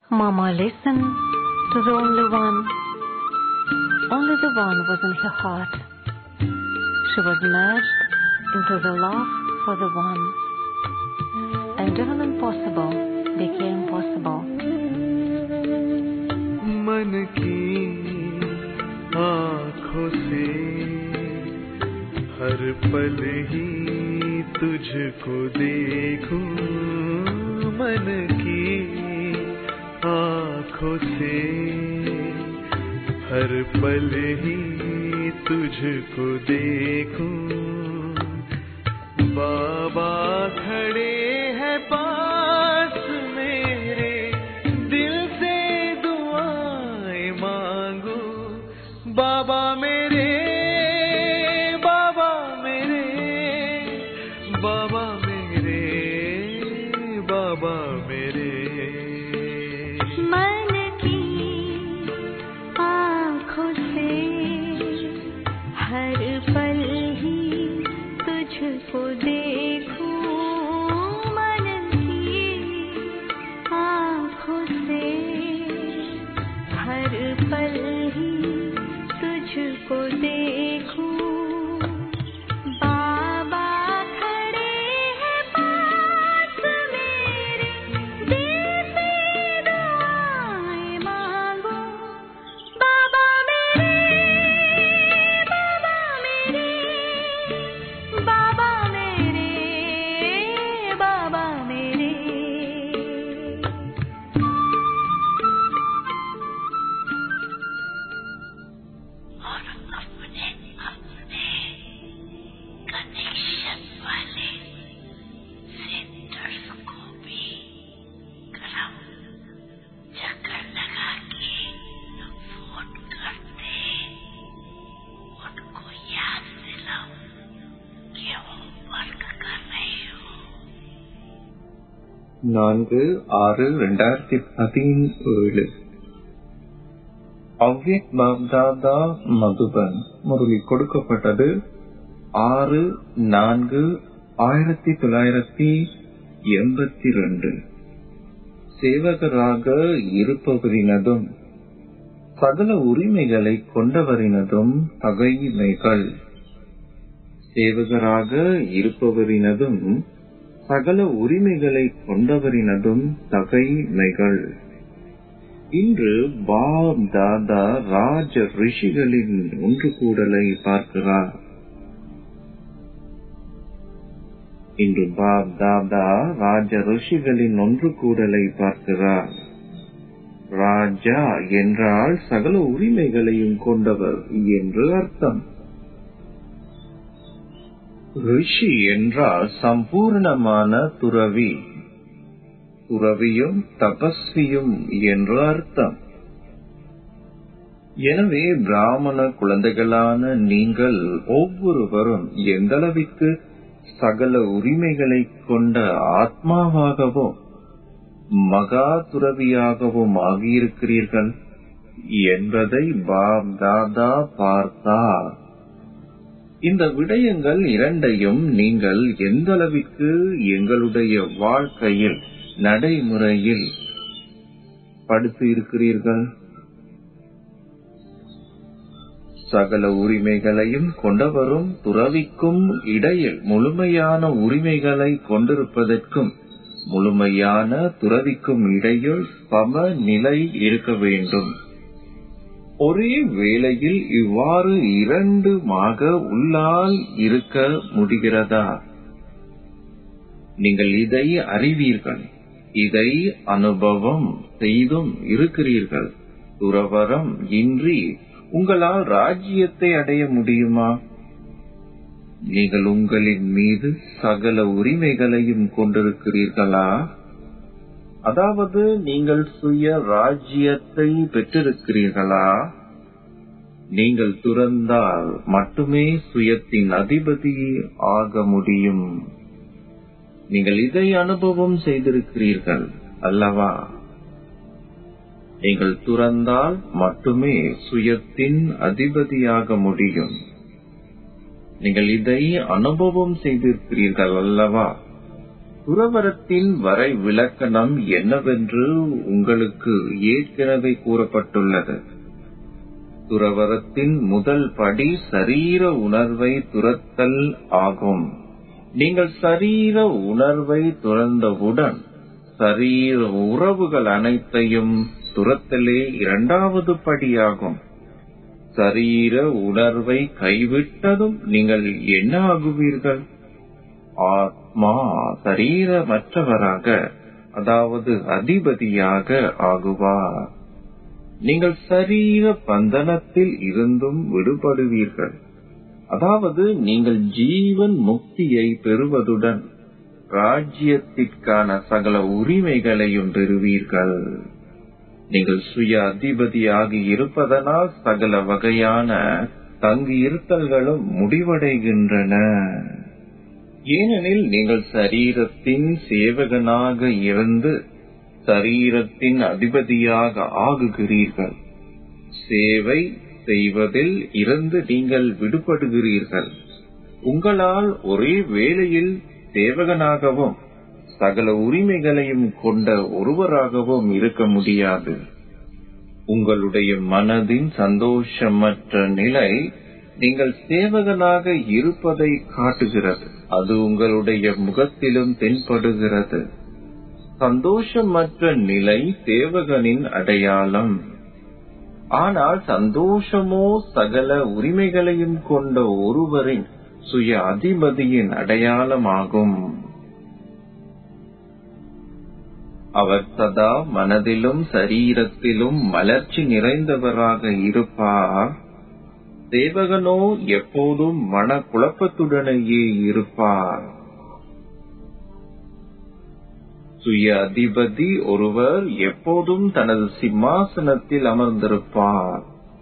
Mama listened to the only one. Only the one was in her heart. She was merged into the love for the one. And even impossible became possible. मन की आँखों से हर पल ही तुझको देखूं मन की आँखों से हर पल ही तुझको देखूं बाबा खड़े हैं पास मेरे दिल से दुआएं मांगू बाबा मेरे बाबा मेरे बाबा मेरे बाबा मेरे मन की आँखों से हर पल ही तुझको देखूं मन की आँखों से हर पल ही तुझको देखूं बाबा खड़े हैं पास मेरे दिल से दुआएं मांगो बाबा मेरे बाबा मेरे बाबा मेरे बाबा मेरे और अपने अपने कनेक्शन वाले सेंटर्स को भी करम चक्कर लगा के फोन करते उनको याद दिलाओ कि होमवर्क कर रहे हो நான்கு ஆறு ரெண்டாயிரத்தி பதினேழு அவ்யக் பாப்தாதா மதுபன் முரளி கொடுக்கப்பட்டது ஆறு நான்கு ஆயிரத்தி தொள்ளாயிரத்தி எண்பத்தி ரெண்டு சேவகராக இருப்பவரினதும் சகல உரிமைகளை கொண்டவரினதும் தகைமைகள் சேவகராக இருப்பவரினதும் சகல உரிமைகளை கொண்டவரினதும் தகைமைகள் இன்று பாப் தாதா ராஜ ரிஷிகளின் ஒன்று கூடலை பார்க்கிறார் இன்று பாப் தாதா ராஜ ரிஷிகளின் ஒன்று கூடலை பார்க்கிறார் ராஜா என்றால் சகல உரிமைகளையும் கொண்டவர் என்று அர்த்தம் ரிஷி என்றால் சம்பூர்ணமான துறவி துறவியும் தபஸ்வியும் என்று அர்த்தம் எனவே பிராமண குழந்தைகளான நீங்கள் ஒவ்வொருவரும் எந்தளவிற்கு சகல உரிமைகளை கொண்ட ஆத்மாவாகவும் மகா துறவியாகவும் ஆகியிருக்கிறீர்கள் என்பதை பாப் தாதா பார்த்தார் இந்த விடயங்கள் இரண்டையும் நீங்கள் எந்தளவிற்கு எங்களுடைய வாழ்க்கையில் நடைமுறையில் படுத்தி இருக்கிறீர்கள் சகல உரிமைகளையும் கொண்டவரும் துறவிக்கும் இடையில் முழுமையான உரிமைகளை கொண்டிருப்பதற்கும் முழுமையான துறவிக்கும் இடையில் சம நிலை இருக்க வேண்டும் ஒரே வேளையில் இவ்வாறு இரண்டுமாக உள்ளால் இருக்க முடிகிறதா நீங்கள் இதை அறிவீர்கள் இதை அனுபவம் செய்தும் இருக்கிறீர்கள் துறவரம் இன்றி உங்களால் ராஜ்யத்தை அடைய முடியுமா நீங்கள் உங்களின் மீது சகல உரிமைகளையும் கொண்டிருக்கிறீர்களா அதாவது நீங்கள் சுய ராஜ்யத்தை பெற்றிருக்கிறீர்களா நீங்கள் துறந்தால் மட்டுமே சுயத்தின் அதிபதி ஆக முடியும் நீங்கள் இதை அனுபவம் செய்திருக்கிறீர்கள் அல்லவா நீங்கள் துறந்தால் மட்டுமே சுயத்தின் அதிபதியாக முடியும் நீங்கள் இதை அனுபவம் செய்திருக்கிறீர்கள் அல்லவா துறவரத்தின் வரை விளக்கணம் என்னவென்று உங்களுக்கு ஏற்கனவே கூறப்பட்டுள்ளது துறவரத்தின் முதல் படி சரீர உணர்வை துரத்தல் ஆகும் நீங்கள் சரீர உணர்வை துறந்தவுடன் சரீர உறவுகள் அனைத்தையும் துரத்தலே இரண்டாவது படியாகும் சரீர உணர்வை கைவிட்டதும் நீங்கள் என்ன ஆகுவீர்கள் ஆத்மா சரீரமற்றவராக அதாவது அதிபதியாக ஆகுவார் நீங்கள் சரீர பந்தனத்தில் இருந்தும் விடுபடுவீர்கள் அதாவது நீங்கள் ஜீவன் முக்தியை பெறுவதுடன் ராஜ்யத்திற்கான சகல உரிமைகளையும் பெறுவீர்கள் நீங்கள் சுய அதிபதியாகி இருப்பதனால் சகல வகையான தங்கியிருத்தல்களும் முடிவடைகின்றன ஏனெனில் நீங்கள் சரீரத்தின் சேவகனாக இருந்து சரீரத்தின் அதிபதியாக ஆகுகிறீர்கள் சேவை செய்வதில் இருந்து நீங்கள் விடுபடுகிறீர்கள் உங்களால் ஒரே வேளையில் சேவகனாகவும் சகல உரிமைகளையும் கொண்ட ஒருவராகவும் இருக்க முடியாது உங்களுடைய மனதின் சந்தோஷமற்ற நிலை நீங்கள் சேவகனாக இருப்பதை காட்டுகிறது அது உங்களுடைய முகத்திலும் தென்படுகிறது சந்தோஷமற்ற நிலை சேவகனின் அடையாளம் ஆனால் சந்தோஷமோ சகல உரிமைகளையும் கொண்ட ஒருவரின் சுய அதிபதியின் அடையாளமாகும் அவர் சதா மனதிலும் சரீரத்திலும் மலர்ச்சி நிறைந்தவராக இருப்பார் சேவகனோ எப்போதும் மன குழப்பத்துடனேயே இருப்பார் சுய அதிபதி ஒருவர் எப்போதும் தனது சிம்மாசனத்தில் அமர்ந்திருப்பார்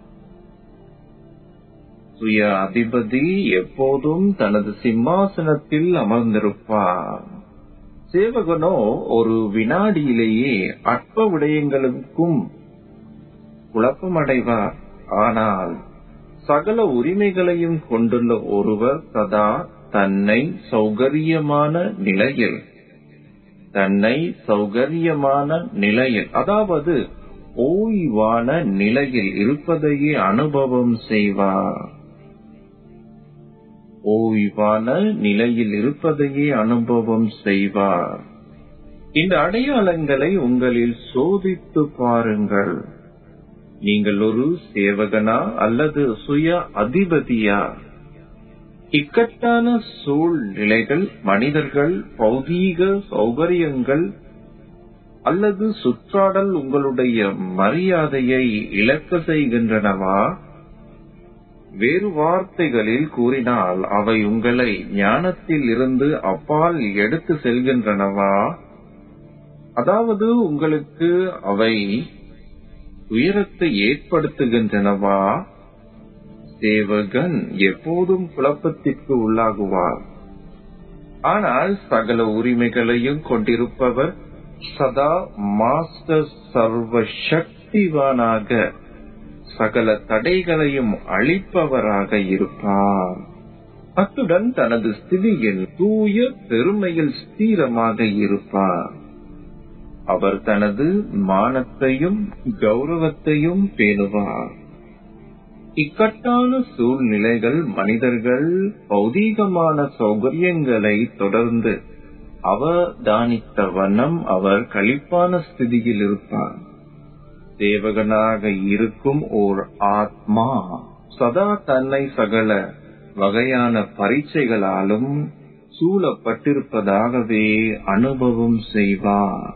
சுய அதிபதி எப்போதும் தனது சிம்மாசனத்தில் அமர்ந்திருப்பார் சேவகனோ ஒரு வினாடியிலேயே அற்ப விடயங்களுக்கும் குழப்பமடைவார் ஆனால் சகல உரிமைகளையும் கொண்டுள்ள ஒருவர் சதா தன்னை சௌகரியமான நிலையில் தன்னை சௌகரியமான நிலையில் அதாவது ஓய்வான நிலையில் இருப்பதையே அனுபவம் செய்வார் ஓய்வான நிலையில் இருப்பதையே அனுபவம் செய்வார் இந்த அடையாளங்களை உங்களில் சோதித்து பாருங்கள் நீங்கள் ஒரு சேவகனா அல்லது சுய அதிபதியா இக்கட்டான சூழ்நிலைகள் மனிதர்கள் பௌதீக சௌகரியங்கள் அல்லது சுற்றாடல் உங்களுடைய மரியாதையை இழக்க செய்கின்றனவா வேறு வார்த்தைகளில் கூறினால் அவை உங்களை ஞானத்தில் இருந்து அப்பால் எடுத்து செல்கின்றனவா அதாவது உங்களுக்கு அவை துயரத்தை ஏற்படுத்துகின்றனவா சேவகன் எப்போதும் குழப்பத்திற்கு உள்ளாகுவார் ஆனால் சகல உரிமைகளையும் கொண்டிருப்பவர் சதா மாஸ்டர் சர்வ சக்திவானாக சகல தடைகளையும் அழிப்பவராக இருப்பார் அத்துடன் தனது ஸ்திதியில் தூய பெருமையில் ஸ்திரமாக இருப்பார் அவர் தனது மானத்தையும் கௌரவத்தையும் பேணுவார் இக்கட்டான சூழ்நிலைகள் மனிதர்கள் பௌதீகமான சௌகரியங்களை தொடர்ந்து அவதானித்த வண்ணம் அவர் களிப்பான ஸ்திதியில் இருப்பார் தேவகனாக இருக்கும் ஓர் ஆத்மா சதா தன்னை சகல வகையான பரீட்சைகளாலும் சூழப்பட்டிருப்பதாகவே அனுபவம் செய்வார்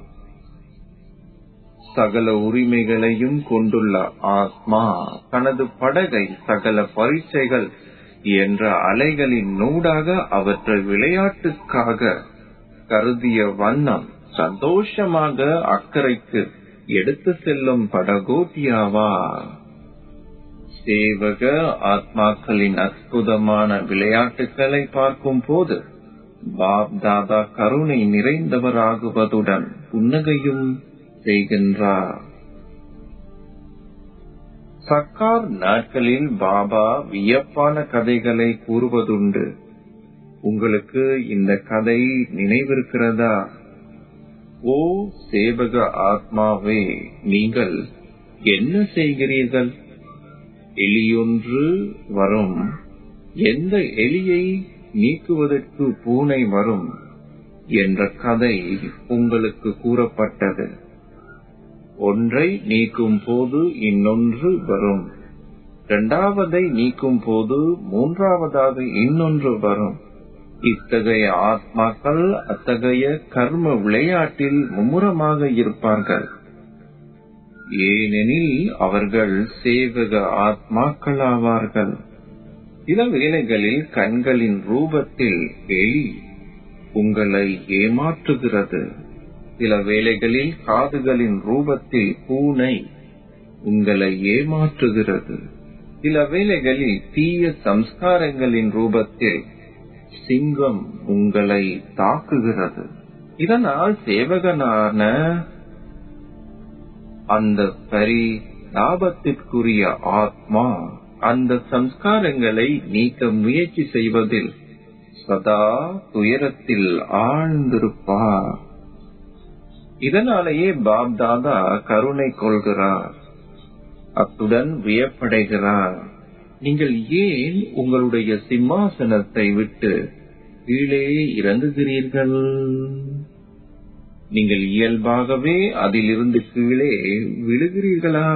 சகல உரிமைகளையும் கொண்டுள்ள ஆத்மா தனது படகை சகல பரீட்சைகள் என்ற அலைகளின் நூடாக அவற்றை விளையாட்டுக்காக கருதிய வண்ணம் சந்தோஷமாக அக்கறைக்கு எடுத்து செல்லும் படகோட்டியாவா சேவக ஆத்மாக்களின் அற்புதமான விளையாட்டுகளை பார்க்கும் போது பாப் தாதா கருணை நிறைந்தவராகுவதுடன் புன்னகையும் செய்கின்றார் சர்க்கார் நாட்களில் பாபா வியப்பான கதைகளை கூறுவதுண்டு உங்களுக்கு இந்த கதை நினைவிருக்கிறதா ஓ சேவக ஆத்மாவே நீங்கள் என்ன செய்கிறீர்கள் எலியொன்று வரும் எந்த எலியை நீக்குவதற்கு பூனை வரும் என்ற கதை உங்களுக்கு கூறப்பட்டது ஒன்றை நீக்கும் போது இன்னொன்று வரும் இரண்டாவதை நீக்கும் போது மூன்றாவதாக இன்னொன்று வரும் இத்தகைய ஆத்மாக்கள் அத்தகைய கர்ம விளையாட்டில் மும்முரமாக இருப்பார்கள் ஏனெனில் அவர்கள் சேவக ஆத்மாக்கள் ஆவார்கள் சில வேளைகளில் கண்களின் ரூபத்தில் எலி உங்களை ஏமாற்றுகிறது சில வேளைகளில் காதுகளின் ரூபத்தில் பூனை உங்களை ஏமாற்றுகிறது சில வேளைகளில் தீய சம்ஸ்காரங்களின் ரூபத்தில் சிங்கம் உங்களை தாக்குகிறது இதனால் சேவகனான அந்த பரி லாபத்திற்குரிய ஆத்மா அந்த சம்ஸ்காரங்களை நீக்க முயற்சி செய்வதில் சதா துயரத்தில் ஆழ்ந்திருப்பார் இதனாலேயே பாப் தாதா கருணை கொள்கிறார் அத்துடன் வியப்படைகிறார் நீங்கள் ஏன் உங்களுடைய சிம்மாசனத்தை விட்டு கீழே இறங்குகிறீர்கள் நீங்கள் இயல்பாகவே அதிலிருந்து கீழே விழுகிறீர்களா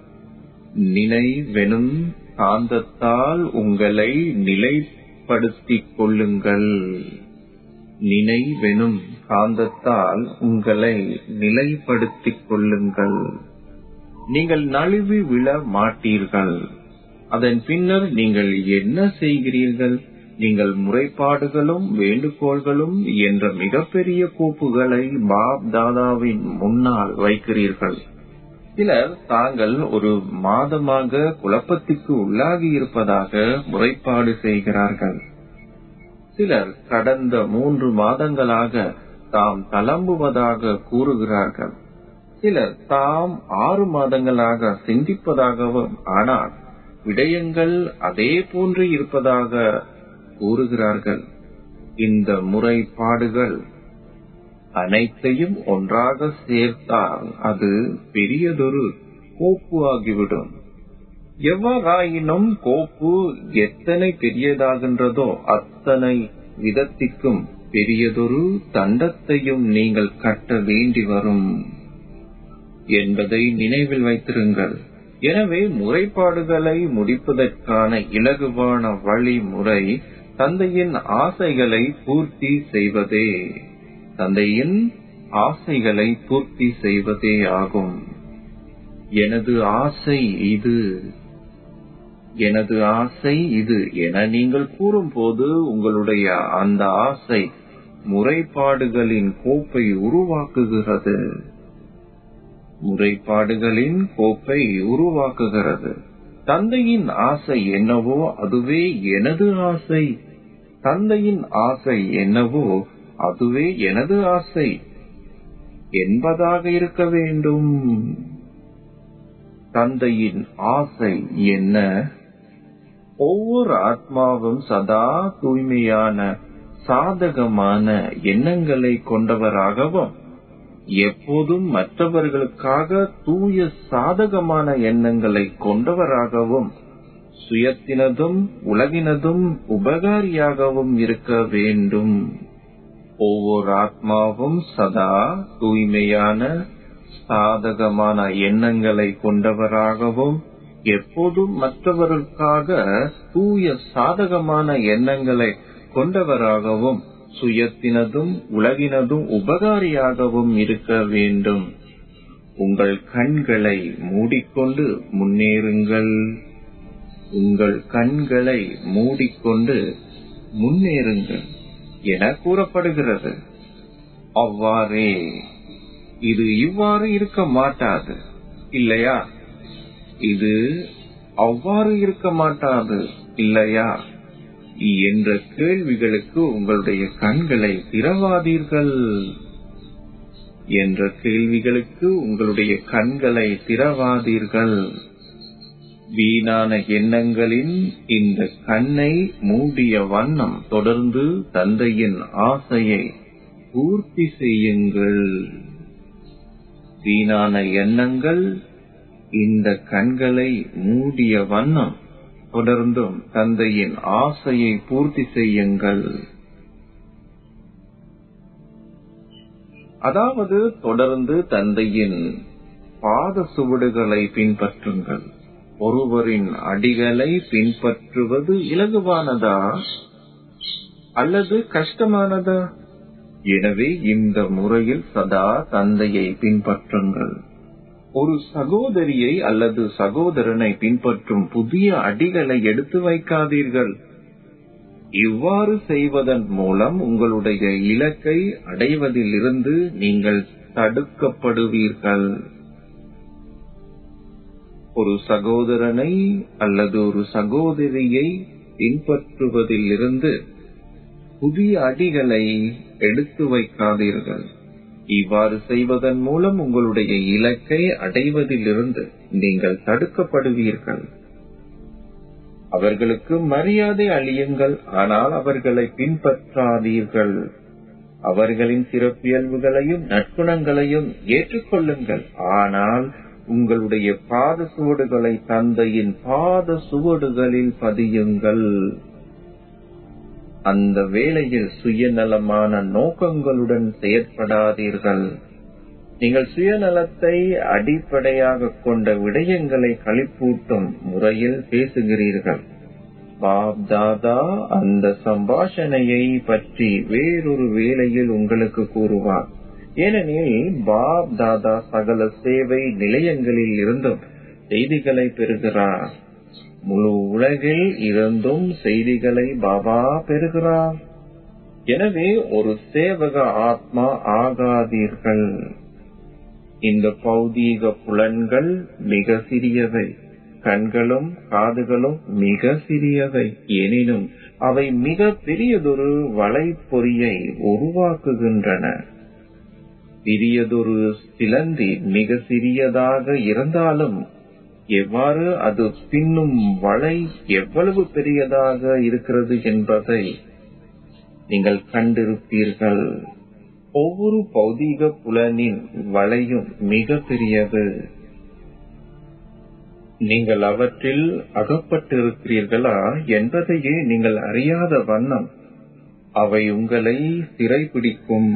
நினைவெனும் காந்தத்தால் உங்களை நிலைப்படுத்திக் கொள்ளுங்கள் நினைவெனும் காந்தத்தால் உங்களை நிலைப்படுத்திக் கொள்ளுங்கள் நீங்கள் நழுவி விழ மாட்டீர்கள் அதன் பின்னர் நீங்கள் என்ன செய்கிறீர்கள் நீங்கள் முறைப்பாடுகளும் வேண்டுகோள்களும் என்ற மிகப்பெரிய கோப்புகளை பாப் தாதாவின் முன்னால் வைக்கிறீர்கள் சிலர் தாங்கள் ஒரு மாதமாக குழப்பத்திற்கு உள்ளாகி இருப்பதாக முறைப்பாடு செய்கிறார்கள் சிலர் கடந்த மூன்று மாதங்களாக தாம் தளம்புவதாக கூறுகிறார்கள் சிலர் தாம் ஆறு மாதங்களாக சிந்திப்பதாகவும் ஆனால் விடயங்கள் அதே போன்று இருப்பதாக கூறுகிறார்கள் இந்த முறைப்பாடுகள் அனைத்தையும் ஒன்றாக சேர்த்தால் அது பெரியதொரு கோப்பு ஆகிவிடும் எவ்வாறாயினும் கோப்பு எத்தனை பெரியதாகின்றதோ அத்தனை விதத்திற்கும் பெரியதொரு தண்டத்தையும் நீங்கள் கட்ட வேண்டி வரும் என்பதை நினைவில் வைத்திருங்கள் எனவே முறைப்பாடுகளை முடிப்பதற்கான இலகுவான வழிமுறை தந்தையின் ஆசைகளை பூர்த்தி செய்வதே தந்தையின் ஆசைகளை பூர்த்தி செய்வதே ஆகும் எனது ஆசை இது எனது ஆசை இது என நீங்கள் கூறும்போது உங்களுடைய அந்த ஆசை முறைப்பாடுகளின் கோப்பை உருவாக்குகிறது முறைப்பாடுகளின் கோப்பை உருவாக்குகிறது தந்தையின் ஆசை என்னவோ அதுவே எனது ஆசை தந்தையின் ஆசை என்னவோ அதுவே எனது ஆசை என்பதாக இருக்க வேண்டும் தந்தையின் ஆசை என்ன ஒவ்வொரு ஆத்மாவும் சதா தூய்மையான சாதகமான எண்ணங்களை கொண்டவராகவும் எப்போதும் மற்றவர்களுக்காக தூய சாதகமான எண்ணங்களை கொண்டவராகவும் சுயத்தினதும் உலகினதும் உபகாரியாகவும் இருக்க வேண்டும் ஒவ்வொரு ஆத்மாவும் சதா தூய்மையான சாதகமான எண்ணங்களை கொண்டவராகவும் எப்போதும் மற்றவர்களுக்காக தூய சாதகமான எண்ணங்களை கொண்டவராகவும் சுயத்தினதும் உலகினதும் உபகாரியாகவும் இருக்க வேண்டும் உங்கள் கண்களை மூடிக்கொண்டு முன்னேறுங்கள் உங்கள் கண்களை மூடிக்கொண்டு முன்னேறுங்கள் என கூறப்படுகிறது அவ்வாறே இது இவ்வாறு இருக்க மாட்டாது இல்லையா இது அவ்வாறு இருக்க மாட்டாது இல்லையா என்ற கேள்விகளுக்கு உங்களுடைய கண்களை திறவாதீர்கள் என்ற கேள்விகளுக்கு உங்களுடைய கண்களை திறவாதீர்கள் வீணான எண்ணங்களின் இந்த கண்ணை மூடிய வண்ணம் தொடர்ந்து தந்தையின் ஆசையை பூர்த்தி செய்யுங்கள் வீணான எண்ணங்கள் இந்த கண்களை மூடிய வண்ணம் தொடர்ந்தும் தந்தையின் ஆசையை பூர்த்தி செய்யுங்கள் அதாவது தொடர்ந்து தந்தையின் பாத சுவடுகளை பின்பற்றுங்கள் ஒருவரின் அடிகளை பின்பற்றுவது இலகுவானதா அல்லது கஷ்டமானதா எனவே இந்த முறையில் சதா தந்தையை பின்பற்றுங்கள் ஒரு சகோதரியை அல்லது சகோதரனை பின்பற்றும் புதிய அடிகளை எடுத்து வைக்காதீர்கள் இவ்வாறு செய்வதன் மூலம் உங்களுடைய இலக்கை அடைவதிலிருந்து நீங்கள் தடுக்கப்படுவீர்கள் ஒரு சகோதரனை அல்லது ஒரு சகோதரியை பின்பற்றுவதிலிருந்து புதிய அடிகளை எடுத்து வைக்காதீர்கள் இவ்வாறு செய்வதன் மூலம் உங்களுடைய இலக்கை அடைவதிலிருந்து நீங்கள் தடுக்கப்படுவீர்கள் அவர்களுக்கு மரியாதை அளியுங்கள் ஆனால் அவர்களை பின்பற்றாதீர்கள் அவர்களின் சிறப்பியல்புகளையும் நற்குணங்களையும் ஏற்றுக்கொள்ளுங்கள் ஆனால் உங்களுடைய பாத சுவடுகளை தந்தையின் பாத சுவடுகளில் பதியுங்கள் அந்த வேளையில் சுயநலமான நோக்கங்களுடன் செயற்படாதீர்கள் நீங்கள் சுயநலத்தை அடிப்படையாக கொண்ட விடயங்களை களிப்பூட்டும் முறையில் பேசுகிறீர்கள் பாப் தாதா அந்த சம்பாஷணையை பற்றி வேறொரு வேளையில் உங்களுக்கு கூறுவார் ஏனெனில் பாப் தாதா சகல சேவை நிலையங்களில் இருந்தும் செய்திகளை பெறுகிறார் முழு உலகில் இருந்தும் செய்திகளை பாபா பெறுகிறார் எனவே ஒரு சேவக ஆத்மா ஆகாதீர்கள் இந்த பௌதீக புலன்கள் மிக சிறியவை கண்களும் காதுகளும் மிக சிறியவை எனினும் அவை மிக பெரியதொரு வலைப்பொறியை உருவாக்குகின்றன சிறியதொரு சிலந்தி மிக சிறியதாக இருந்தாலும் எவ்வாறு அது பின்னும் வலை எவ்வளவு பெரியதாக இருக்கிறது என்பதை நீங்கள் கண்டிருப்பீர்கள் ஒவ்வொரு பௌதீக புலனின் வலையும் மிக பெரியது நீங்கள் அவற்றில் அகப்பட்டிருக்கிறீர்களா என்பதையே நீங்கள் அறியாத வண்ணம் அவை உங்களை சிறைபிடிக்கும்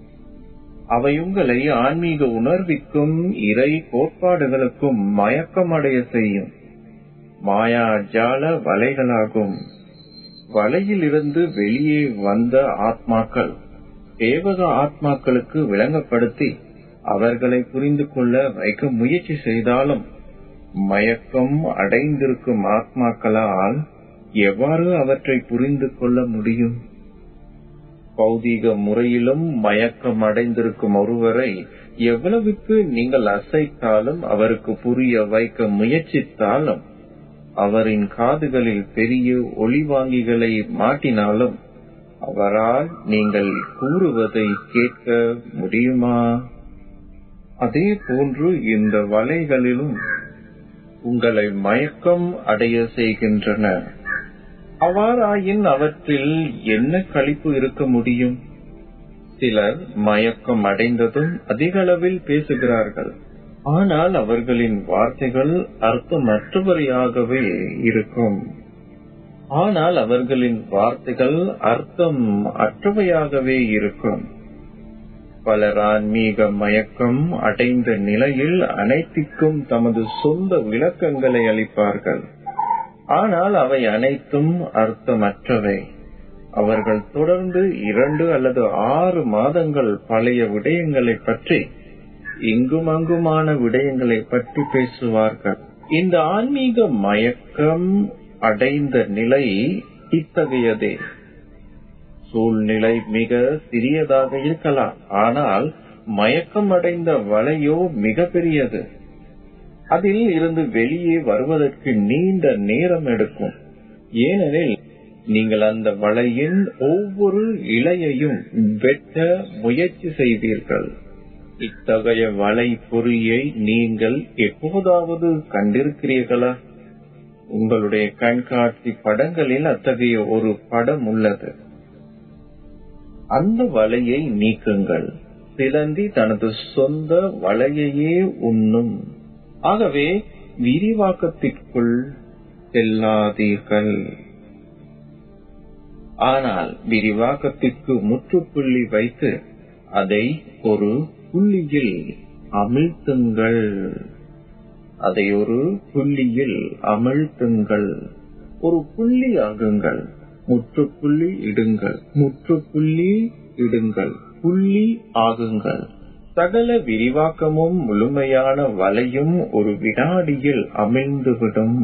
அவை உங்களை ஆன்மீக உணர்விற்கும் இறை கோட்பாடுகளுக்கும் மயக்கமடைய செய்யும் மாயா ஜால வலைகளாகும் வலையிலிருந்து வெளியே வந்த ஆத்மாக்கள் தேவக ஆத்மாக்களுக்கு விளங்கப்படுத்தி அவர்களை புரிந்து கொள்ள வைக்க முயற்சி செய்தாலும் மயக்கம் அடைந்திருக்கும் ஆத்மாக்களால் எவ்வாறு அவற்றை புரிந்து கொள்ள முடியும் பௌதீக முறையிலும் மயக்கம் அடைந்திருக்கும் ஒருவரை எவ்வளவுக்கு நீங்கள் அசைத்தாலும் அவருக்கு புரிய வைக்க முயற்சித்தாலும் அவரின் காதுகளில் பெரிய ஒளிவாங்கிகளை மாட்டினாலும் அவரால் நீங்கள் கூறுவதை கேட்க முடியுமா அதே போன்று இந்த வலைகளிலும் உங்களை மயக்கம் அடைய செய்கின்றன அவ்வாறாயின் அவற்றில் என்ன கழிப்பு இருக்க முடியும் சிலர் மயக்கம் அடைந்ததும் அதிக அளவில் பேசுகிறார்கள் ஆனால் அவர்களின் வார்த்தைகள் அர்த்தமற்றவரையாகவே இருக்கும் ஆனால் அவர்களின் வார்த்தைகள் அர்த்தம் அற்றவையாகவே இருக்கும் பலர் ஆன்மீக மயக்கம் அடைந்த நிலையில் அனைத்திற்கும் தமது சொந்த விளக்கங்களை அளிப்பார்கள் ஆனால் அவை அனைத்தும் அர்த்தமற்றவை அவர்கள் தொடர்ந்து இரண்டு அல்லது ஆறு மாதங்கள் பழைய விடயங்களை பற்றி இங்கும் அங்குமான விடயங்களை பற்றி பேசுவார்கள் இந்த ஆன்மீக மயக்கம் அடைந்த நிலை இத்தகையதே சூழ்நிலை மிக சிறியதாக இருக்கலாம் ஆனால் மயக்கம் அடைந்த வலையோ மிக பெரியது அதில் இருந்து வெளியே வருவதற்கு நீண்ட நேரம் எடுக்கும் ஏனெனில் நீங்கள் அந்த வலையின் ஒவ்வொரு இலையையும் வெட்ட முயற்சி செய்வீர்கள் இத்தகைய வலை பொறியை நீங்கள் எப்போதாவது கண்டிருக்கிறீர்களா உங்களுடைய கண்காட்சி படங்களில் அத்தகைய ஒரு படம் உள்ளது அந்த வலையை நீக்குங்கள் சிலந்தி தனது சொந்த வலையையே உண்ணும் ஆகவே விரிவாக்கத்திற்குள் செல்லாதீர்கள் ஆனால் விரிவாக்கத்திற்கு முற்றுப்புள்ளி வைத்து அதை ஒரு புள்ளியில் அமிழ்த்துங்கள் அதை ஒரு புள்ளியில் அமிழ்த்துங்கள் ஒரு புள்ளி ஆகுங்கள் முற்றுப்புள்ளி இடுங்கள் முற்றுப்புள்ளி இடுங்கள் புள்ளி ஆகுங்கள் சகல விரிவாக்கமும் முழுமையான வலையும் ஒரு வினாடியில் அமிழ்ந்துவிடும்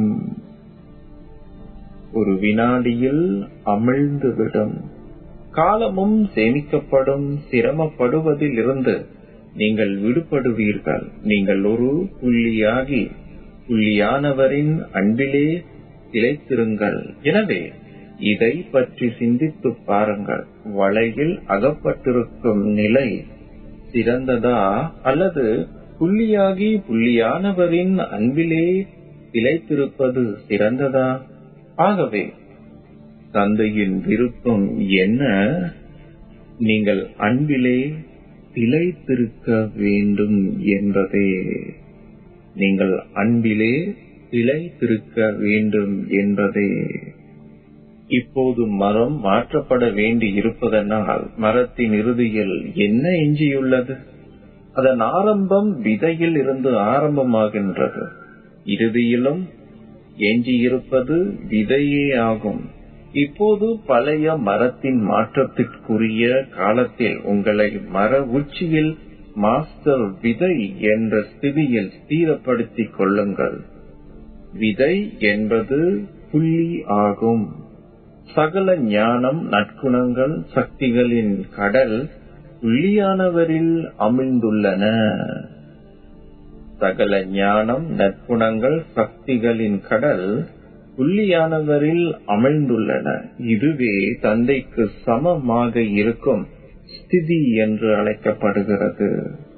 ஒரு வினாடியில் அமிழ்ந்துவிடும் காலமும் சேமிக்கப்படும் சிரமப்படுவதில் இருந்து நீங்கள் விடுபடுவீர்கள் நீங்கள் ஒரு புள்ளியாகி புள்ளியானவரின் அன்பிலே திளைத்திருங்கள் எனவே இதை பற்றி சிந்தித்து பாருங்கள் வலையில் அகப்பட்டிருக்கும் நிலை சிறந்ததா அல்லது புள்ளியாகி புள்ளியானவரின் அன்பிலே திளைத்திருப்பது சிறந்ததா ஆகவே தந்தையின் விருப்பம் என்ன நீங்கள் அன்பிலே திளைத்திருக்க வேண்டும் என்பதே நீங்கள் அன்பிலே திளைத்திருக்க வேண்டும் என்பதே இப்போது மரம் மாற்றப்பட வேண்டி இருப்பதனால் மரத்தின் இறுதியில் என்ன எஞ்சியுள்ளது அதன் ஆரம்பம் விதையில் இருந்து ஆரம்பமாகின்றது இறுதியிலும் எஞ்சியிருப்பது விதையே ஆகும் இப்போது பழைய மரத்தின் மாற்றத்திற்குரிய காலத்தில் உங்களை மர உச்சியில் மாஸ்டர் விதை என்ற ஸ்திதியில் ஸ்திரப்படுத்திக் கொள்ளுங்கள் விதை என்பது புள்ளி ஆகும் சகல ஞானம் நற்குணங்கள் சக்திகளின் கடல் புள்ளியானவரில் அமிழ்ந்துள்ளன சகல ஞானம் நற்குணங்கள் சக்திகளின் கடல் புள்ளியானவரில் அமிழ்ந்துள்ளன இதுவே தந்தைக்கு சமமாக இருக்கும் ஸ்திதி என்று அழைக்கப்படுகிறது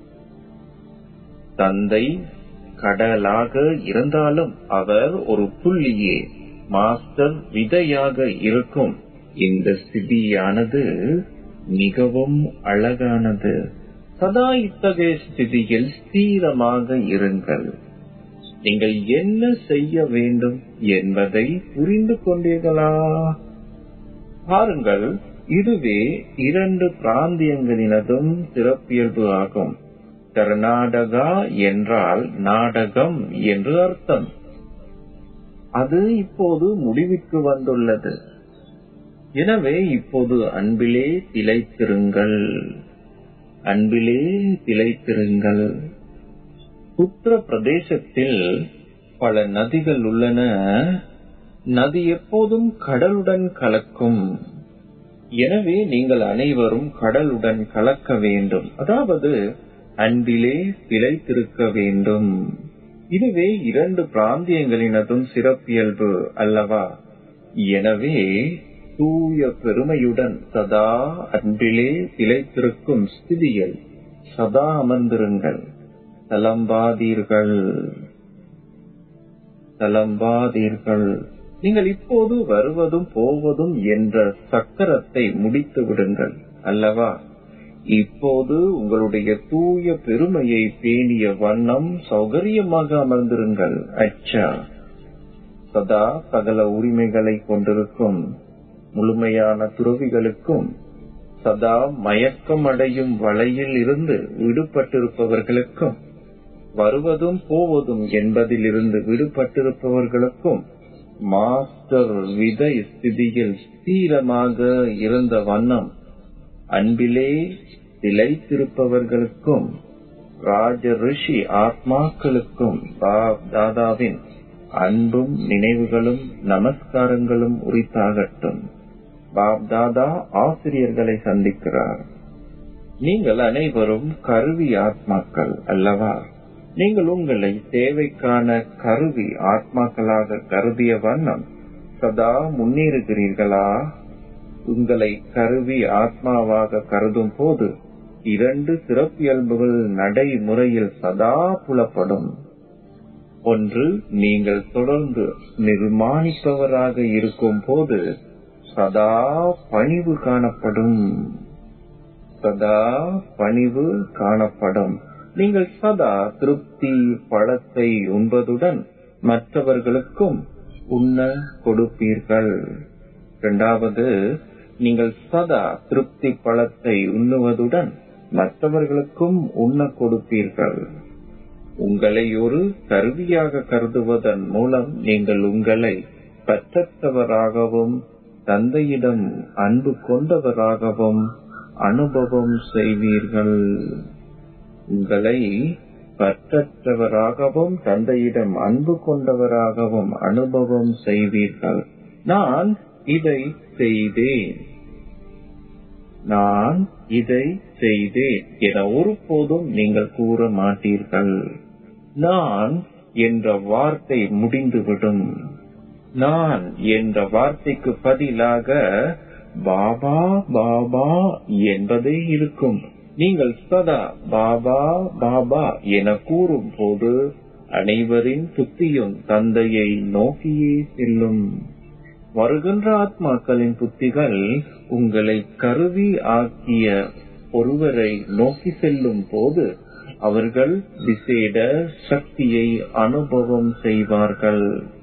தந்தை கடலாக இருந்தாலும் அவர் ஒரு புள்ளியே மாஸ்டர் விதையாக இருக்கும் இந்த ஸ்திதியானது மிகவும் அழகானது சதா இத்தகைய ஸ்திதியில் ஸ்திரமாக இருங்கள் நீங்கள் என்ன செய்ய வேண்டும் என்பதை புரிந்து கொண்டீர்களா பாருங்கள் இதுவே இரண்டு பிராந்தியங்களினதும் சிறப்பியல்பு ஆகும் கர்நாடகா என்றால் நாடகம் என்று அர்த்தம் அது இப்போது முடிவுக்கு வந்துள்ளது எனவே இப்போது அன்பிலே திளைத்திருங்கள் அன்பிலே திளைத்திருங்கள் உத்தர பிரதேசத்தில் பல நதிகள் உள்ளன நதி எப்போதும் கடலுடன் கலக்கும் எனவே நீங்கள் அனைவரும் கடலுடன் கலக்க வேண்டும் அதாவது அன்பிலே திளைத்திருக்க வேண்டும் இதுவே இரண்டு பிராந்தியங்களினதும் சிறப்பியல்பு அல்லவா எனவே தூய பெருமையுடன் சதா அன்பிலே திளைத்திருக்கும் ஸ்திதியில் சதா அமர்ந்திருங்கள் தளம்பாதீர்கள் தளம்பாதீர்கள் நீங்கள் இப்போது வருவதும் போவதும் என்ற சக்கரத்தை முடித்து விடுங்கள் அல்லவா இப்போது உங்களுடைய தூய பெருமையை பேணிய வண்ணம் சௌகரியமாக அமர்ந்திருங்கள் அச்சா சதா சகல உரிமைகளை கொண்டிருக்கும் முழுமையான துறவிகளுக்கும் சதா மயக்கம் அடையும் வலையில் இருந்து விடுபட்டிருப்பவர்களுக்கும் வருவதும் போவதும் என்பதிலிருந்து விடுபட்டிருப்பவர்களுக்கும் மாஸ்டர் விதை ஸ்திதியில் ஸ்திரமாக இருந்த வண்ணம் அன்பிலே திளைத்திருப்பவர்களுக்கும் ராஜ ரிஷி ஆத்மாக்களுக்கும் பாப் தாதாவின் அன்பும் நினைவுகளும் நமஸ்காரங்களும் உரித்தாகட்டும் பாப் தாதா ஆசிரியர்களை சந்திக்கிறார் நீங்கள் அனைவரும் கருவி ஆத்மாக்கள் அல்லவா நீங்கள் உங்களை தேவைக்கான கருவி ஆத்மாக்களாக கருதிய வண்ணம் சதா முன்னேறுகிறீர்களா உங்களை கருவி ஆத்மாவாக கருதும் போது இரண்டு சிறப்பியல்புகள் நடைமுறையில் சதா புலப்படும் ஒன்று நீங்கள் தொடர்ந்து நிர்மாணிப்பவராக இருக்கும் போது சதா பணிவு காணப்படும் சதா பணிவு காணப்படும் நீங்கள் சதா திருப்தி பழத்தை உண்பதுடன் மற்றவர்களுக்கும் உண்ண கொடுப்பீர்கள் இரண்டாவது நீங்கள் சதா திருப்தி பழத்தை உண்ணுவதுடன் மற்றவர்களுக்கும் உண்ண கொடுப்பீர்கள் உங்களை ஒரு கருவியாக கருதுவதன் மூலம் நீங்கள் உங்களை பற்றற்றவராகவும் தந்தையிடம் அன்பு கொண்டவராகவும் அனுபவம் செய்வீர்கள் உங்களை பற்றற்றவராகவும் தந்தையிடம் அன்பு கொண்டவராகவும் அனுபவம் செய்வீர்கள் நான் இதை செய்தேன் நான் இதை செய்தேன் என ஒருபோதும் நீங்கள் கூற மாட்டீர்கள் நான் என்ற வார்த்தை முடிந்துவிடும் நான் என்ற வார்த்தைக்கு பதிலாக பாபா பாபா என்பதே இருக்கும் நீங்கள் சதா பாபா பாபா என கூறும் போது அனைவரின் புத்தியும் தந்தையை நோக்கியே செல்லும் வருகின்ற ஆத்மாக்களின் புத்திகள் உங்களை கருவி ஆக்கிய ஒருவரை நோக்கி செல்லும் போது அவர்கள் விசேட சக்தியை அனுபவம் செய்வார்கள்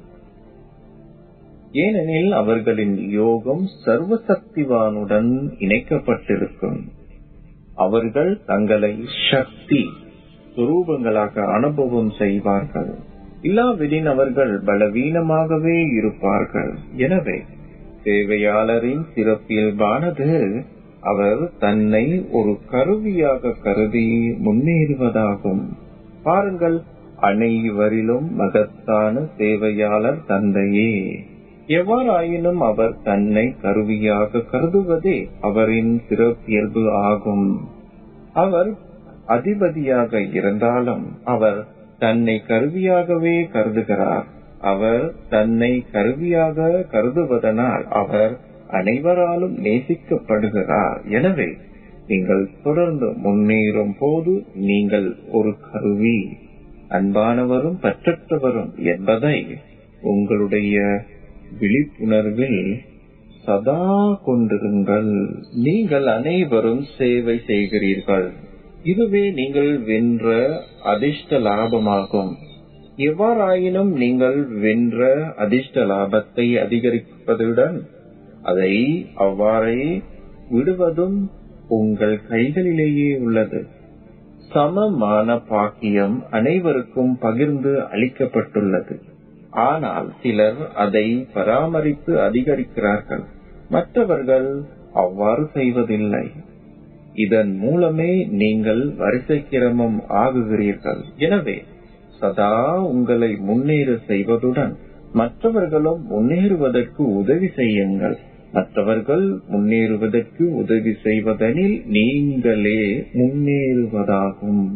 ஏனெனில் அவர்களின் யோகம் சர்வசக்திவானுடன் இணைக்கப்பட்டிருக்கும் அவர்கள் தங்களை சக்தி சுரூபங்களாக அனுபவம் செய்வார்கள் இல்லாவிடின் அவர்கள் பலவீனமாகவே இருப்பார்கள் எனவே சேவையாளரின் சிறப்பியல்பானது அவர் தன்னை ஒரு கருவியாக கருதி முன்னேறுவதாகும் பாருங்கள் அனைவரிலும் மகத்தான சேவையாளர் தந்தையே எவ்வாறாயினும் அவர் தன்னை கருவியாக கருதுவதே அவரின் சிறப்பியல்பு ஆகும் அவர் அதிபதியாக இருந்தாலும் அவர் தன்னை கருவியாகவே கருதுகிறார் அவர் தன்னை கருவியாக கருதுவதனால் அவர் அனைவராலும் நேசிக்கப்படுகிறார் எனவே நீங்கள் தொடர்ந்து முன்னேறும் போது நீங்கள் ஒரு கருவி அன்பானவரும் பற்றற்றவரும் என்பதை உங்களுடைய விழிப்புணர்வில் சதா கொண்டிருங்கள் நீங்கள் அனைவரும் சேவை செய்கிறீர்கள் இதுவே நீங்கள் வென்ற அதிர்ஷ்ட லாபமாகும் எவ்வாறாயினும் நீங்கள் வென்ற அதிர்ஷ்ட லாபத்தை அதிகரிப்பதுடன் அதை அவ்வாறே விடுவதும் உங்கள் கைகளிலேயே உள்ளது சமமான பாக்கியம் அனைவருக்கும் பகிர்ந்து அளிக்கப்பட்டுள்ளது ஆனால் சிலர் அதை பராமரித்து அதிகரிக்கிறார்கள் மற்றவர்கள் அவ்வாறு செய்வதில்லை இதன் மூலமே நீங்கள் வரிசை கிரமம் ஆகுகிறீர்கள் எனவே சதா உங்களை முன்னேற செய்வதுடன் மற்றவர்களும் முன்னேறுவதற்கு உதவி செய்யுங்கள் மற்றவர்கள் முன்னேறுவதற்கு உதவி செய்வதனில் நீங்களே முன்னேறுவதாகும்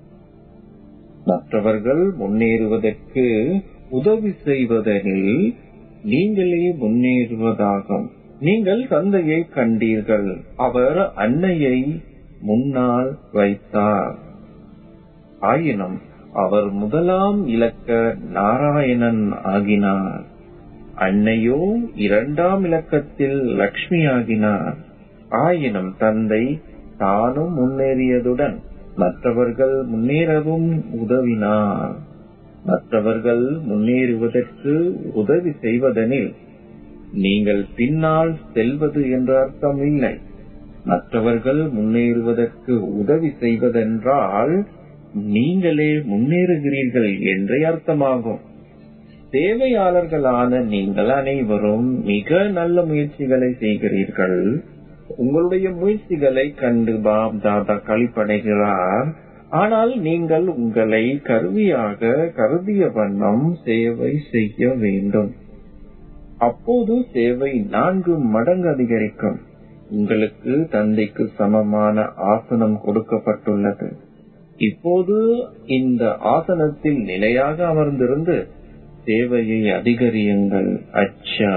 மற்றவர்கள் முன்னேறுவதற்கு உதவி செய்வதனில் நீங்களே முன்னேறுவதாகும் நீங்கள் தந்தையை கண்டீர்கள் அவர் அன்னையை முன்னால் வைத்தார் ஆயினும் அவர் முதலாம் இலக்க நாராயணன் ஆகினார் அன்னையோ இரண்டாம் இலக்கத்தில் லக்ஷ்மி ஆகினார் ஆயினும் தந்தை தானும் முன்னேறியதுடன் மற்றவர்கள் முன்னேறவும் உதவினார் மற்றவர்கள் முன்னேறுவதற்கு உதவி செய்வதனில் நீங்கள் பின்னால் செல்வது என்ற அர்த்தம் இல்லை மற்றவர்கள் முன்னேறுவதற்கு உதவி செய்வதென்றால் நீங்களே முன்னேறுகிறீர்கள் என்றே அர்த்தமாகும் தேவையாளர்களான நீங்கள் அனைவரும் மிக நல்ல முயற்சிகளை செய்கிறீர்கள் உங்களுடைய முயற்சிகளை கண்டு பாப் தாதா கழிப்படைகிறார் ஆனால் நீங்கள் உங்களை கருவியாக கருதிய வண்ணம் சேவை செய்ய வேண்டும் அப்போது சேவை நான்கு மடங்கு அதிகரிக்கும் உங்களுக்கு தந்தைக்கு சமமான ஆசனம் கொடுக்கப்பட்டுள்ளது இப்போது இந்த ஆசனத்தில் நிலையாக அமர்ந்திருந்து சேவையை அதிகரியுங்கள் அச்சா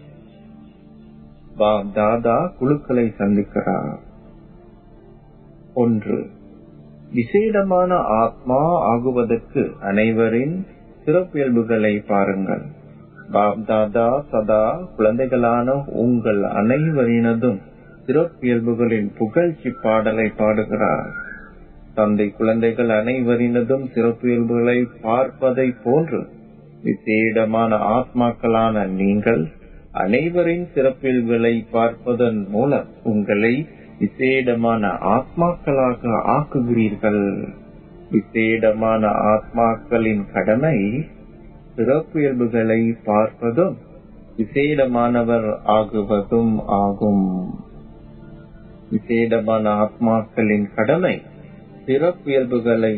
பாப் தாதா குழுக்களை சந்திக்கிறார் ஒன்று விசேடமான ஆத்மா ஆகுவதற்கு அனைவரின் சிறப்பியல்புகளை பாருங்கள் பாப் தாதா சதா குழந்தைகளான உங்கள் அனைவரினதும் சிறப்பியல்புகளின் புகழ்ச்சி பாடலை பாடுகிறார் தந்தை குழந்தைகள் அனைவரினதும் சிறப்பியல்புகளை பார்ப்பதை போன்று விசேடமான ஆத்மாக்களான நீங்கள் அனைவரின் சிறப்பியல்புகளை பார்ப்பதன் மூலம் உங்களை விசேடமான ஆத்மாக்களாக ஆக்குகிறீர்கள் விசேடமான ஆத்மாக்களின் கடமை சிறப்பியல்புகளை பார்ப்பதும் விசேடமானவர் ஆகுவதும் ஆகும் விசேடமான ஆத்மாக்களின் கடமை சிறப்பியல்புகளை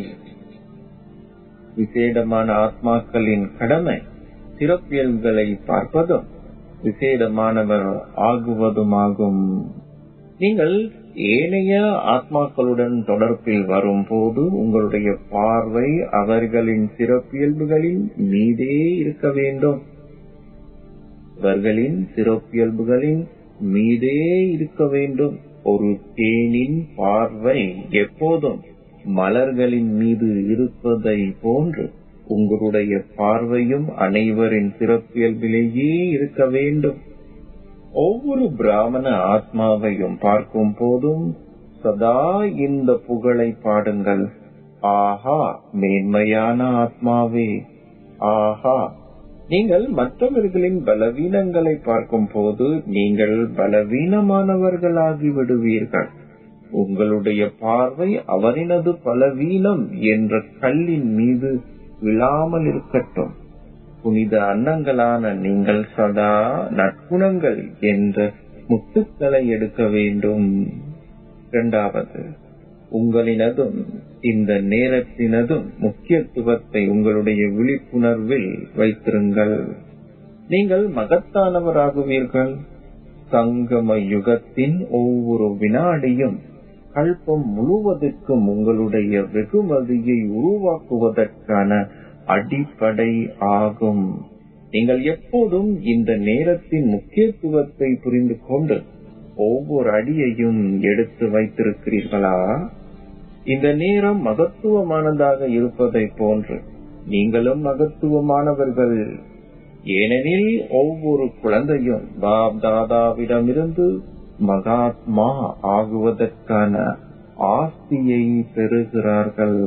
விசேடமான ஆத்மாக்களின் கடமை சிறப்பியல்புகளை பார்ப்பதும் விசேடமானவர் ஆகுவதுமாகும் நீங்கள் ஏனைய ஆத்மாக்களுடன் தொடர்பில் வரும்போது உங்களுடைய பார்வை அவர்களின் சிறப்பியல்புகளின் மீதே இருக்க வேண்டும் அவர்களின் சிறப்பியல்புகளின் மீதே இருக்க வேண்டும் ஒரு தேனின் பார்வை எப்போதும் மலர்களின் மீது இருப்பதை போன்று உங்களுடைய பார்வையும் அனைவரின் சிறப்பியல்பிலேயே இருக்க வேண்டும் ஒவ்வொரு பிராமண ஆத்மாவையும் பார்க்கும் போதும் சதா இந்த புகழை பாடுங்கள் ஆஹா மேன்மையான ஆத்மாவே ஆஹா நீங்கள் மற்றவர்களின் பலவீனங்களை பார்க்கும் போது நீங்கள் பலவீனமானவர்களாகி விடுவீர்கள் உங்களுடைய பார்வை அவரினது பலவீனம் என்ற கல்லின் மீது விழாமல் இருக்கட்டும் புனித அன்னங்களான நீங்கள் சதா நற்குணங்கள் என்ற முத்துக்களை எடுக்க வேண்டும் இரண்டாவது உங்களினதும் இந்த நேரத்தினதும் முக்கியத்துவத்தை உங்களுடைய விழிப்புணர்வில் வைத்திருங்கள் நீங்கள் மகத்தானவராகுவீர்கள் சங்கம யுகத்தின் ஒவ்வொரு வினாடியும் கல்பம் முழுவதற்கும் உங்களுடைய வெகுமதியை உருவாக்குவதற்கான அடிப்படை ஆகும் நீங்கள் எப்போதும் இந்த நேரத்தின் முக்கியத்துவத்தை புரிந்து கொண்டு ஒவ்வொரு அடியையும் எடுத்து வைத்திருக்கிறீர்களா இந்த நேரம் மகத்துவமானதாக இருப்பதை போன்று நீங்களும் மகத்துவமானவர்கள் ஏனெனில் ஒவ்வொரு குழந்தையும் பாப் தாதாவிடமிருந்து மகாத்மா ஆகுவதற்கான ஆஸ்தியை பெறுகிறார்கள்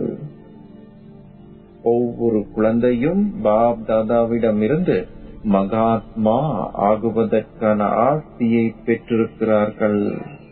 ஒவ்வொரு குழந்தையும் பாப் தாதாவிடமிருந்து மகாத்மா ஆகுவதற்கான ஆஸ்தியை பெற்றிருக்கிறார்கள்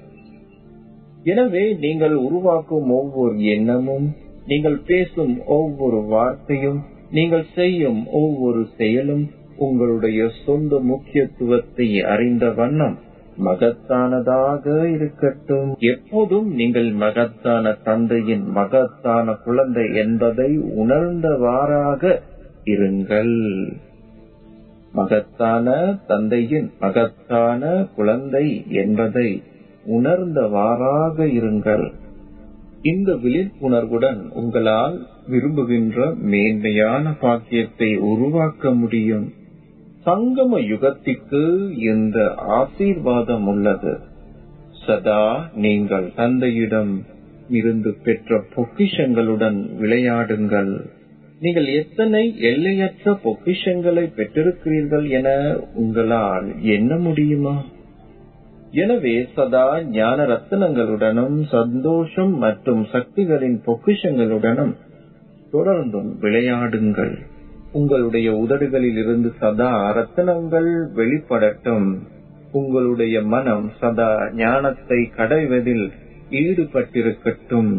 எனவே நீங்கள் உருவாக்கும் ஒவ்வொரு எண்ணமும் நீங்கள் பேசும் ஒவ்வொரு வார்த்தையும் நீங்கள் செய்யும் ஒவ்வொரு செயலும் உங்களுடைய சொந்த முக்கியத்துவத்தை அறிந்த வண்ணம் மகத்தானதாக இருக்கட்டும் எப்போதும் நீங்கள் மகத்தான தந்தையின் மகத்தான குழந்தை என்பதை உணர்ந்தவாறாக இருங்கள் மகத்தான தந்தையின் மகத்தான குழந்தை என்பதை உணர்ந்தவாறாக இருங்கள் இந்த விழிப்புணர்வுடன் உங்களால் விரும்புகின்ற மேன்மையான பாக்கியத்தை உருவாக்க முடியும் சங்கம யுகத்திற்கு இந்த ஆசீர்வாதம் உள்ளது சதா நீங்கள் தந்தையிடம் இருந்து பெற்ற பொக்கிஷங்களுடன் விளையாடுங்கள் நீங்கள் எத்தனை எல்லையற்ற பொக்கிஷங்களை பெற்றிருக்கிறீர்கள் என உங்களால் எண்ண முடியுமா எனவே சதா ஞான ரத்தினங்களுடனும் சந்தோஷம் மற்றும் சக்திகளின் பொக்கிஷங்களுடனும் தொடர்ந்தும் விளையாடுங்கள் உங்களுடைய உதடுகளில் இருந்து சதா ரத்தினங்கள் வெளிப்படட்டும் உங்களுடைய மனம் சதா ஞானத்தை கடைவதில் ஈடுபட்டிருக்கட்டும்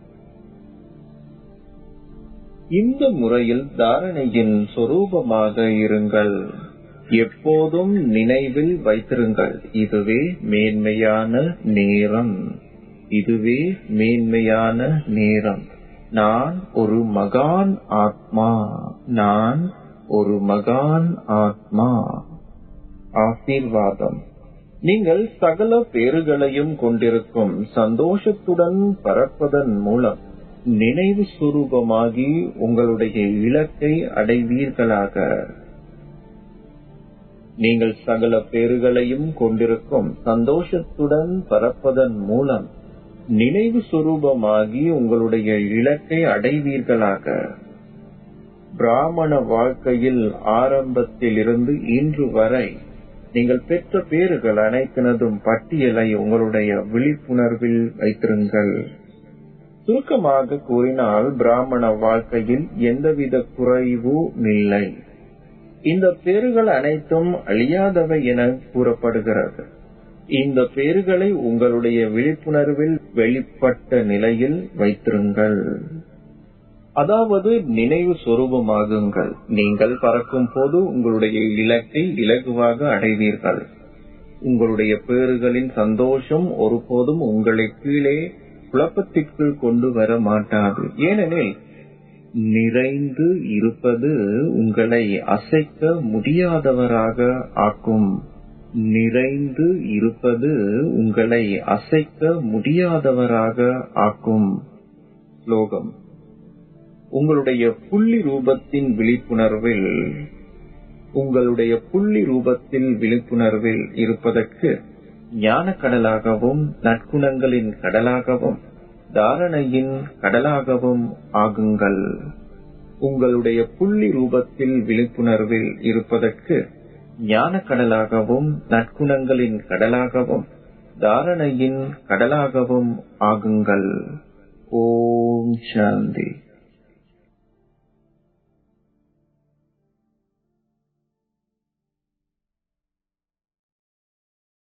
இந்த முறையில் தாரணையின் சொரூபமாக இருங்கள் எப்போதும் நினைவில் வைத்திருங்கள் இதுவே மேன்மையான நேரம் இதுவே மேன்மையான நேரம் நான் ஒரு மகான் ஆத்மா நான் ஒரு மகான் ஆத்மா ஆசீர்வாதம் நீங்கள் சகல பேறுகளையும் கொண்டிருக்கும் சந்தோஷத்துடன் பறப்பதன் மூலம் நினைவு சுரூபமாகி உங்களுடைய இலக்கை அடைவீர்களாக நீங்கள் சகல பேறுகளையும் கொண்டிருக்கும் சந்தோஷத்துடன் பறப்பதன் மூலம் நினைவு சுரூபமாகி உங்களுடைய இலக்கை அடைவீர்களாக பிராமண வாழ்க்கையில் ஆரம்பத்திலிருந்து இன்று வரை நீங்கள் பெற்ற பேறுகள் அனைத்தினதும் பட்டியலை உங்களுடைய விழிப்புணர்வில் வைத்திருங்கள் சுருக்கமாக கூறினால் பிராமண வாழ்க்கையில் எந்தவித குறைவும் இல்லை இந்த பேறுகள் அனைத்தும் அழியாதவை என கூறப்படுகிறது இந்த பேறுகளை உங்களுடைய விழிப்புணர்வில் வெளிப்பட்ட நிலையில் வைத்திருங்கள் அதாவது நினைவு சொரூபமாகுங்கள் நீங்கள் பறக்கும் போது உங்களுடைய இலக்கை இலகுவாக அடைவீர்கள் உங்களுடைய பேறுகளின் சந்தோஷம் ஒருபோதும் உங்களை கீழே குழப்பத்திற்குள் கொண்டு வர மாட்டாது ஏனெனில் நிறைந்து இருப்பது உங்களை அசைக்க முடியாதவராக ஆக்கும் நிறைந்து இருப்பது உங்களை அசைக்க முடியாதவராக ஆக்கும் ஸ்லோகம் உங்களுடைய புள்ளி ரூபத்தின் விழிப்புணர்வில் உங்களுடைய புள்ளி ரூபத்தில் விழிப்புணர்வில் இருப்பதற்கு ஞான கடலாகவும் நற்குணங்களின் கடலாகவும் தாரணையின் கடலாகவும் ஆகுங்கள் உங்களுடைய புள்ளி ரூபத்தில் விழிப்புணர்வில் இருப்பதற்கு ஞான கடலாகவும் நற்குணங்களின் கடலாகவும் தாரணையின் கடலாகவும் ஆகுங்கள் ஓம் சாந்தி